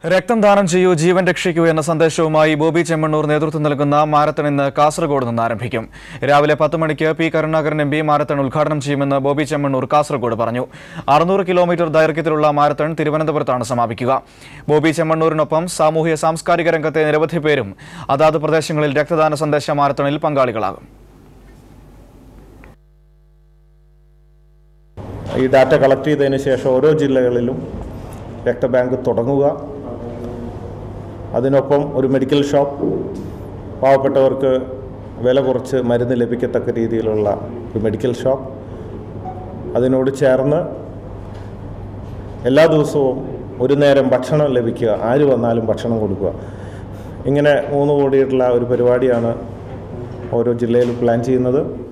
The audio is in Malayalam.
രക്തം ദാനം ചെയ്യൂ ജീവൻ രക്ഷിക്കൂ എന്ന സന്ദേശവുമായി ബോബി ചെമ്മണ്ണൂർ നേതൃത്വം നൽകുന്ന മാരത്തൺ ഇന്ന് കാസർഗോഡ് നിന്ന് ആരംഭിക്കും രാവിലെ പത്ത് മണിക്ക് P Karunakaran M P marathon ഉദ്ഘാടനം ചെയ്യുമെന്ന് ബോബി ചെമ്മണ്ണൂർ കാസർഗോഡ് പറഞ്ഞു അറുന്നൂറ് കിലോമീറ്റർ ദൈർഘ്യത്തിലുള്ള മാരത്തൺ തിരുവനന്തപുരത്താണ് സമാപിക്കുക ബോബി ചെമ്മണ്ണൂരിനൊപ്പം സാമൂഹ്യ സാംസ്കാരിക രംഗത്തെ നിരവധി പേരും അതാത് പ്രദേശങ്ങളിൽ രക്തദാന സന്ദേശ മാരത്തണിൽ പങ്കാളികളാകും ഈ ഡാറ്റ കളക്ട് ചെയ്തതിന് ശേഷം ഓരോ ജില്ലകളിലും രക്തബാങ്ക് തുടങ്ങുക അതിനൊപ്പം ഒരു മെഡിക്കൽ ഷോപ്പ് പാവപ്പെട്ടവർക്ക് വില കുറച്ച് മരുന്ന് ലഭിക്കത്തക്ക രീതിയിലുള്ള ഒരു മെഡിക്കൽ ഷോപ്പ് അതിനോട് ചേർന്ന് എല്ലാ ദിവസവും ഒരു നേരം ഭക്ഷണം ലഭിക്കുക ആര് വന്നാലും ഭക്ഷണം കൊടുക്കുക ഇങ്ങനെ മൂന്ന് കോടിയിട്ടുള്ള ഒരു പരിപാടിയാണ് ഓരോ ജില്ലയിലും പ്ലാൻ ചെയ്യുന്നത്